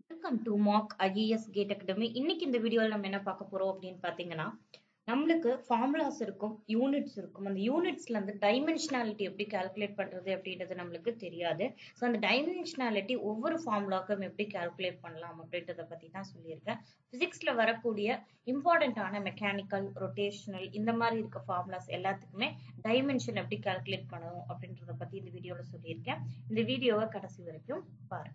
welcome to mock IAS GATE academy இன்னைக்கு இந்த வீடியோவில் நம்ம என்ன பார்க்க போறோம் அப்படின்னு பார்த்தீங்கன்னா நம்மளுக்கு ஃபார்முலாஸ் இருக்கும் யூனிட்ஸ் இருக்கும் அந்த யூனிட்ஸ்ல இருந்து டைமென்ஷனாலிட்டி எப்படி கால்குலேட் பண்றது அப்படின்றது நம்மளுக்கு தெரியாது ஸோ அந்த டைமென்ஷனாலிட்டி ஒவ்வொரு ஃபார்முலாக்கும் எப்படி கால்குலேட் பண்ணலாம் அப்படின்றத பத்தி தான் சொல்லியிருக்கேன் பிசிக்ஸ்ல வரக்கூடிய இம்பார்ட்டண்ட்டான மெக்கானிக்கல் ரொட்டேஷனல் இந்த மாதிரி இருக்க ஃபார்முலாஸ் எல்லாத்துக்குமே டைமென்ஷன் எப்படி கால்குலேட் பண்ணணும் அப்படின்றத பத்தி இந்த வீடியோல சொல்லியிருக்கேன் இந்த வீடியோவை கடைசி வரைக்கும் பாருங்க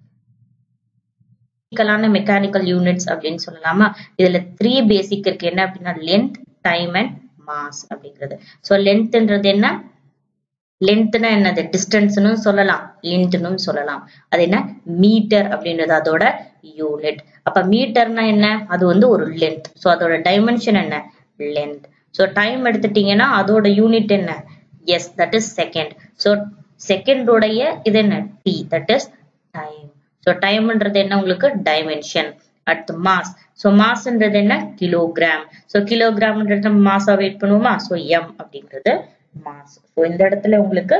பேசிக்கலான மெக்கானிக்கல் யூனிட்ஸ் அப்படின்னு சொல்லலாமா இதுல த்ரீ பேசிக் இருக்கு என்ன அப்படின்னா லென்த் டைம் அண்ட் மாஸ் அப்படிங்கிறது ஸோ லென்த்ன்றது என்ன லென்த்னா என்னது டிஸ்டன்ஸ்னு சொல்லலாம் லென்த்னும் சொல்லலாம் அது என்ன மீட்டர் அப்படின்றது அதோட யூனிட் அப்ப மீட்டர்னா என்ன அது வந்து ஒரு லென்த் ஸோ அதோட டைமென்ஷன் என்ன லென்த் ஸோ டைம் எடுத்துட்டீங்கன்னா அதோட யூனிட் என்ன S that is second so செகண்டோடைய இது என்ன T that is time so டைம்ன்றது என்ன உங்களுக்கு டைமென்ஷன் அடுத்து மாஸ் ஸோ மாஸ்ன்றது என்ன கிலோகிராம் ஸோ கிலோகிராம்ன்றது நம்ம மாஸா வெயிட் பண்ணுவோமா ஸோ எம் அப்படிங்கிறது மாஸ் ஸோ இந்த இடத்துல உங்களுக்கு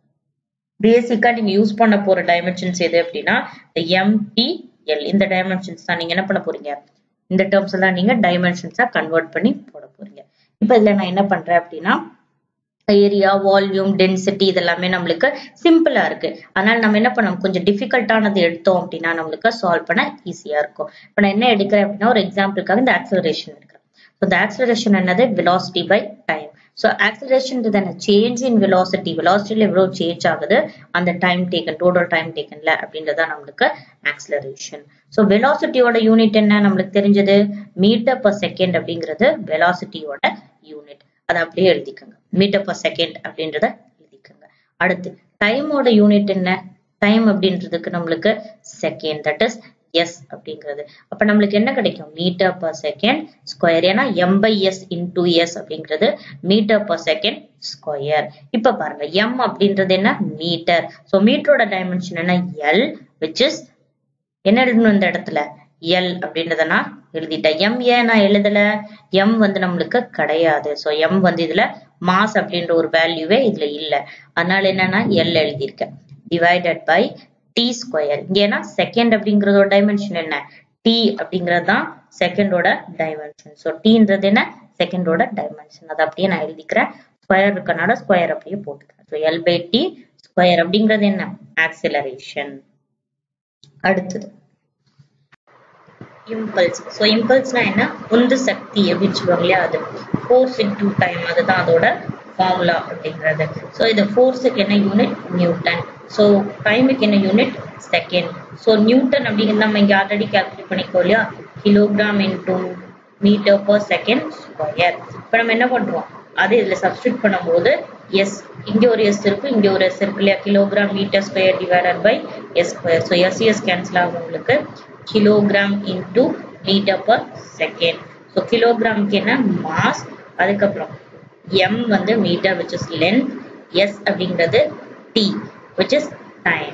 பேசிக்கா நீங்க யூஸ் பண்ண போற டைமென்ஷன்ஸ் எது அப்படின்னா இந்த எம்டிஎல் இந்த டைமென்ஷன்ஸ் தான் நீங்க என்ன பண்ண போறீங்க இந்த டேர்ம்ஸ் எல்லாம் நீங்க டைமென்ஷன்ஸா கன்வெர்ட் பண்ணி போட போறீங்க இப்போ இதுல நான் என்ன பண்றேன் அப்படின்னா ஏரியா வால்யூம் டென்சிட்டி இதெல்லாமே நம்மளுக்கு சிம்பிளா இருக்கு அதனால நம்ம என்ன பண்ணணும் கொஞ்சம் டிஃபிகல்ட்டானது எடுத்தோம் அப்படின்னா நம்மளுக்கு சால்வ் பண்ண ஈஸியா இருக்கும் இப்போ நான் என்ன எடுக்கிறேன் அப்படின்னா ஒரு எக்ஸாம்பிளுக்காக இந்த ஆக்சலரேஷன் எடுக்கிறேன் ஸோ இந்த ஆக்சலரேஷன் என்னது வெலாசிட்டி பை டைம் ஸோ ஆக்சலரேஷன்ன்றது என்ன சேஞ்ச் இன் வெலாசிட்டி வெலாசிட்டியில் எவ்வளோ சேஞ்ச் ஆகுது அந்த டைம் டேக்கன் டோட்டல் டைம் டேக்கன்ல அப்படின்றதா நம்மளுக்கு ஆக்சலரேஷன் ஸோ வெலாசிட்டியோட யூனிட் என்ன நம்மளுக்கு தெரிஞ்சது மீட்டர் பர் செகண்ட் அப்படிங்கிறது வெலாசிட்டியோட யூனிட் அதை அப்படியே எழுதிக்கோங்க மீட்டர் பர் செகண்ட் அப்படின்றத எழுதிக்கோங்க அடுத்து டைமோட யூனிட் என்ன டைம் அப்படின்றதுக்கு நம்மளுக்கு செகண்ட் தட் இஸ் எஸ் அப்படிங்கிறது அப்ப நம்மளுக்கு என்ன கிடைக்கும் மீட்டர் பர் செகண்ட் ஸ்கொயர் ஏன்னா M by S into S அப்படிங்கிறது மீட்டர் பர் செகண்ட் ஸ்கொயர் இப்ப பாருங்க எம் அப்படின்றது என்ன மீட்டர் ஸோ மீட்டரோட டைமென்ஷன் என்ன எல் விச் இஸ் என்ன எழுதணும் இந்த இடத்துல எல் அப்படின்றத நான் எழுதிட்டேன் எம் ஏன் நான் எழுதல எம் வந்து நம்மளுக்கு கிடையாது ஸோ எம் வந்து இதுல மாஸ் அப்படின்ற ஒரு வேல்யூவே இதுல இல்ல அதனால என்னன்னா எல் எழுதியிருக்கேன் டிவைடட் பை டி ஸ்கொயர் இங்கன்னா செகண்ட் அப்படிங்கறதோட டைமென்ஷன் என்ன டி அப்படிங்கிறது தான் செகண்டோட டைமென்ஷன் ஸோ டீன்றது என்ன செகண்டோட டைமென்ஷன் அதை அப்படியே நான் எழுதிக்கிறேன் ஸ்கொயர் இருக்கனால ஸ்கொயர் அப்படியே போட்டுக்கிறேன் so L by T square அப்படிங்கிறது என்ன ஆக்சிலரேஷன் அடுத்தது இம்பல்ஸ் ஸோ இம்பல்ஸ்னா என்ன உந்து சக்தி அப்படின்னு சொல்லுவாங்க இல்லையா அது ஃபோர்ஸ் இன்டூ டைம் அதுதான் அதோட ஃபார்முலா அப்படிங்கிறது ஸோ இது ஃபோர்ஸுக்கு என்ன யூனிட் நியூட்டன் ஸோ டைமுக்கு என்ன யூனிட் செகண்ட் ஸோ நியூட்டன் அப்படிங்கிறது நம்ம இங்கே ஆல்ரெடி கேல்குலேட் பண்ணிக்கோ இல்லையா kilogram into metre per second square இப்போ நம்ம என்ன பண்ணுறோம் அது இதில் சப்ஸ்டியூட் பண்ணும்போது எஸ் இங்கே ஒரு எஸ் இருக்கு இங்கே ஒரு எஸ் இருக்கு இல்லையா kilogram metre square divided by S square so S S cancel ஆகும் உங்களுக்கு kilogram into metre per second so கிலோகிராமுக்கு என்ன மாஸ் அதுக்கப்புறம் எம் வந்து metre which is length S அப்படிங்கிறது டி விச் இஸ் டைம்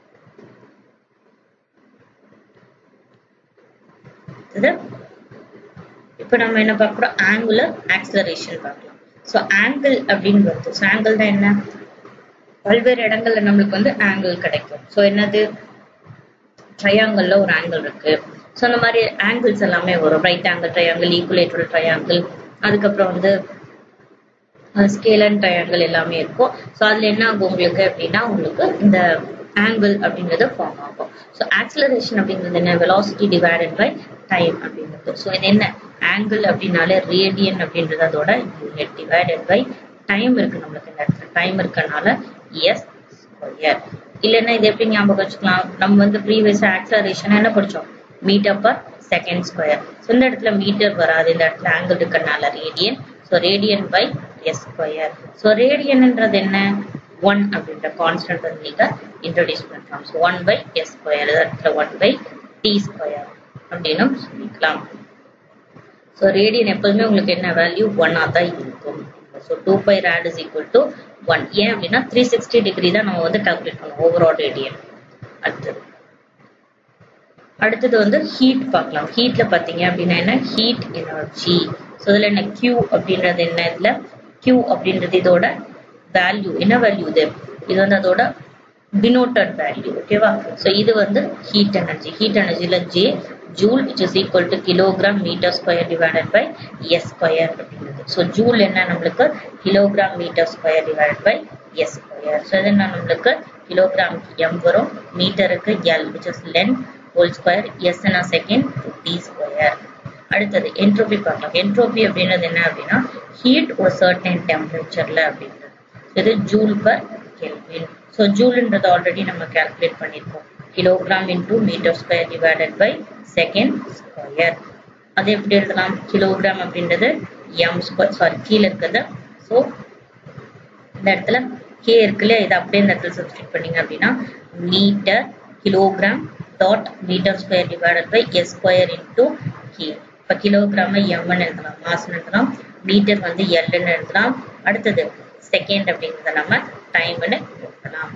இப்போ நம்ம என்ன பார்க்குறோம் ஆங்குலர் ஆக்சலரேஷன் பார்க்கலாம் ஸோ ஆங்கிள் அப்படின்னு வருது ஸோ ஆங்கிள் தான் என்ன பல்வேறு இடங்கள்ல நம்மளுக்கு வந்து ஆங்கிள் கிடைக்கும் ஸோ என்னது ட்ரையாங்கிள்ல ஒரு ஆங்கிள் இருக்கு ஸோ அந்த மாதிரி ஆங்கிள்ஸ் எல்லாமே வரும் right angle triangle equilateral triangle அதுக்கப்புறம் வந்து ஸ்கேலன் ட்ரையாங்கிள் எல்லாமே இருக்கும் ஸோ அதுல என்ன ஆகும் உங்களுக்கு அப்படின்னா உங்களுக்கு இந்த ஆங்கிள் அப்படிங்கிறது ஃபார்ம் ஆகும் ஸோ ஆக்சலரேஷன் அப்படிங்கிறது என்ன வெலாசிட்டி டிவைடட் பை டைம் அப்படிங்கிறது ஸோ இது என்ன ஆங்கிள் அப்படின்னாலே ரேடியன் அப்படின்றது அதோட யூனிட் டிவைடட் பை டைம் இருக்கு நம்மளுக்கு இந்த இடத்துல டைம் இருக்கனால எஸ் ஸ்கொயர் இல்லைன்னா இது எப்படி ஞாபகம் வச்சுக்கலாம் நம்ம வந்து ப்ரீவியஸ் ஆக்சலரேஷன் என்ன படிச்சோம் metre per second square so இந்த இடத்துல மீட்டர் வராது இந்த இடத்துல ஆங்கிள் இருக்கனால radian so radian by S square so ரேடியன்ன்றது என்ன ஒன் அப்படின்ற கான்ஸ்டன்ட் வந்து நீங்க இன்ட்ரோடியூஸ் பண்ணலாம் so one by S square இடத்துல ஒன் பை டி ஸ்கொயர் அப்படின்னு சொல்லிக்கலாம் ஸோ ரேடியன் எப்போதுமே உங்களுக்கு என்ன வேல்யூ ஒன்னாக தான் இருக்கும் so two by rate is equal to one ஏன் அப்படின்னா த்ரீ சிக்ஸ்டி டிகிரி தான் நம்ம வந்து கால்குலேட் பண்ணுவோம் ஓவரால் ரேடியன் அடுத்தது அடுத்தது வந்து ஹீட் பார்க்கலாம் ஹீட்ல பாத்தீங்க அப்படின்னா என்ன ஹீட் எனர்ஜி ஸோ இதுல என்ன கியூ அப்படின்றது என்ன இதுல கியூ அப்படின்றது இதோட வேல்யூ என்ன வேல்யூ இது இது வந்து அதோட denoted value ஓகேவா so இது வந்து heat energy heat energy ல J joule which is equal to kilogram meter square divided by S square அப்படிங்கிறது so joule என்ன நம்மளுக்கு kilogram meter square divided by S square so இது என்ன நம்மளுக்கு kilogram M வரும் மீட்டருக்கு L which is length whole square S என்ன second D square அடுத்தது என்ட்ரோபி பார்க்கலாம் என்ட்ரோபி அப்படின்றது என்ன அப்படின்னா ஹீட் ஒரு சர்டன் டெம்பரேச்சர்ல அப்படின்றது இது ஜூல் பர் கெல்வின் ஸோ ஜூல்ன்றது ஆல்ரெடி நம்ம கால்குலேட் பண்ணியிருக்கோம் kilogram into metre square divided by second square அது எப்படி எழுதலாம் கிலோகிராம் அப்படின்றது எம் ஸ்கொயர் சாரி கீழே இருக்குது ஸோ இந்த இடத்துல கே இருக்குல்ல இதை அப்படியே இந்த இடத்துல சப்ஸ்டியூட் பண்ணீங்க அப்படின்னா metre kilogram dot metre square divided by S square into K இப்போ கிலோகிராம எம்னு எழுதலாம் மாஸ்ன்னு எழுதலாம் மீட்டர் வந்து எல்லுன்னு எழுதலாம் அடுத்தது செகண்ட் அப்படிங்கிறத நம்ம டைம்னு எழுதலாம்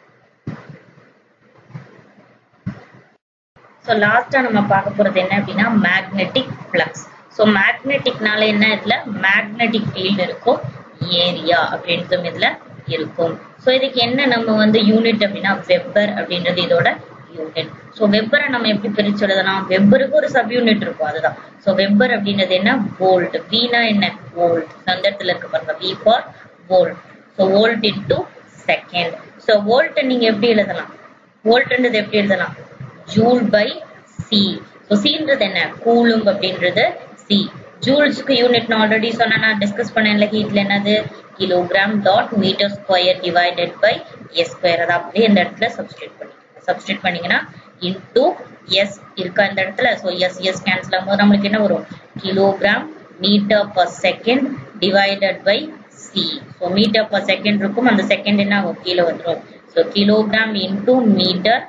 ஸோ லாஸ்டா நம்ம பார்க்க போறது என்ன அப்படின்னா மேக்னெட்டிக் ஃப்ளக்ஸ் ஸோ மேக்னெட்டிக்னால என்ன இதுல மேக்னெட்டிக் ஃபீல்டு இருக்கும் ஏரியா அப்படின்றதும் இதுல இருக்கும் ஸோ இதுக்கு என்ன நம்ம வந்து யூனிட் அப்படின்னா வெப்பர் அப்படின்றது இதோட யூனிட் ஸோ வெப்பரை நம்ம எப்படி பிரிச்சு எழுதலாம் வெப்பருக்கு ஒரு சப் யூனிட் இருக்கும் அதுதான் ஸோ வெப்பர் அப்படின்றது என்ன வோல்ட் வீனா என்ன வோல்ட் அந்த இடத்துல இருக்கு பாருங்க V for volt so volt into second so volt நீங்க எப்படி எழுதலாம் வோல்ட்ன்றது எப்படி எழுதலாம் ஜூல் பை சி ஸோ சின்றது என்ன கூலும் அப்படின்றது சி ஜூல்ஸ்க்கு யூனிட் நான் ஆல்ரெடி சொன்னேன் நான் டிஸ்கஸ் பண்ணேன்ல ஹீட்ல என்னது kilogram dot metre square divided by S square அதை அப்படியே இந்த இடத்துல சப்ஸ்டியூட் பண்ணி சப்ஸ்டியூட் பண்ணீங்கன்னா இன்டூ எஸ் இருக்கா இந்த இடத்துல ஸோ எஸ் எஸ் கேன்சல் ஆகும்போது நம்மளுக்கு என்ன வரும் kilogram metre per second divided by C so metre per second இருக்கும் அந்த செகண்ட் என்ன ஆகும் கீழே வந்துடும் so kilogram into metre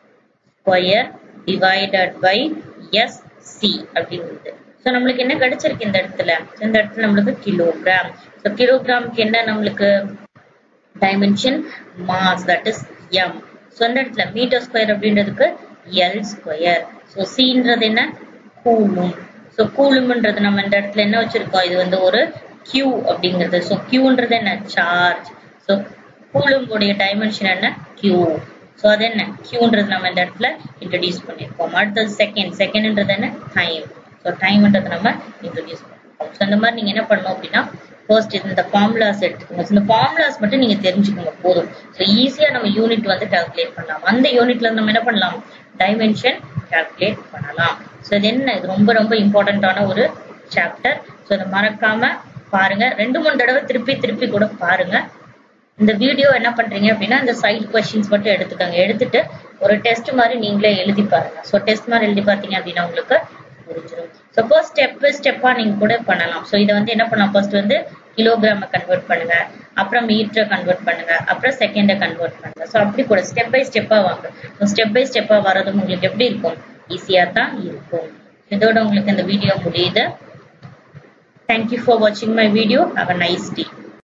square divided by S C அப்படிங்கிறது ஸோ நம்மளுக்கு என்ன கிடைச்சிருக்கு இந்த இடத்துல இந்த இடத்துல நம்மளுக்கு கிலோகிராம் ஸோ கிலோகிராமுக்கு என்ன நம்மளுக்கு dimension mass that is M so இந்த இடத்துல மீட்டர் ஸ்கொயர் அப்படின்றதுக்கு எல் ஸ்கொயர் ஸோ சின்றது என்ன கூலும் ஸோ கூலும்ன்றது நம்ம இந்த இடத்துல என்ன வச்சிருக்கோம் இது வந்து ஒரு கியூ அப்படிங்கிறது ஸோ கியூன்றது என்ன சார்ஜ் ஸோ கூலும் உடைய டைமென்ஷன் என்ன கியூ ஸோ அது என்ன கியூன்றது நம்ம இந்த இடத்துல இன்ட்ரடியூஸ் பண்ணியிருக்கோம் அடுத்தது செகண்ட் செகண்ட்ன்றது என்ன டைம் ஸோ டைம்ன்றது நம்ம இன்ட்ரடியூஸ் பண்ணிருக்கோம் ஸோ இந்த மாதிரி நீங்க என்ன பண்ணணும் அப்படின்னா ஃபர்ஸ்ட் இந்த ஃபார்முலாஸ் எடுத்துக்கோங்க இந்த ஃபார்முலாஸ் மட்டும் நீங்க தெரிஞ்சுக்கோங்க போதும் ஸோ ஈஸியா நம்ம யூனிட் வந்து கால்குலேட் பண்ணலாம் அந்த யூனிட்ல நம்ம என்ன பண்ணலாம் டைமென்ஷன் கால்குலேட் பண்ணலாம் ஸோ இது என்ன இது ரொம்ப ரொம்ப இம்பார்ட்டண்ட்டான ஒரு சாப்டர் ஸோ இதை மறக்காம பாருங்க ரெண்டு மூணு தடவை திருப்பி திருப்பி கூட பாருங்க இந்த வீடியோ என்ன பண்றீங்க அப்படின்னா இந்த சைட் கொஸ்டின்ஸ் மட்டும் எடுத்துக்கோங்க எடுத்துட்டு ஒரு டெஸ்ட் மாதிரி நீங்களே எழுதி பாருங்க ஸோ டெஸ்ட் மாதிரி எழுதி பார்த்தீங்க அப்படின்னா உங்களுக்கு புரிஞ்சிடும் சப்போஸ் ஸ்டெப் பை ஸ்டெப்பா நீங்க கூட பண்ணலாம் ஸோ இதை வந்து என்ன பண்ணலாம் ஃபர்ஸ்ட் வந்து கிலோகிராம கன்வெர்ட் பண்ணுங்க அப்புறம் மீட்டரை கன்வெர்ட் பண்ணுங்க அப்புறம் செகண்டை கன்வெர்ட் பண்ணுங்க ஸோ அப்படி கூட ஸ்டெப் பை ஸ்டெப்பா வாங்க ஸோ ஸ்டெப் பை ஸ்டெப்பா வர்றது உங்களுக்கு எப்படி இருக்கும் ஈஸியா தான் இருக்கும் இதோட உங்களுக்கு இந்த வீடியோ முடியுது தேங்க்யூ ஃபார் வாட்சிங் my video have a nice day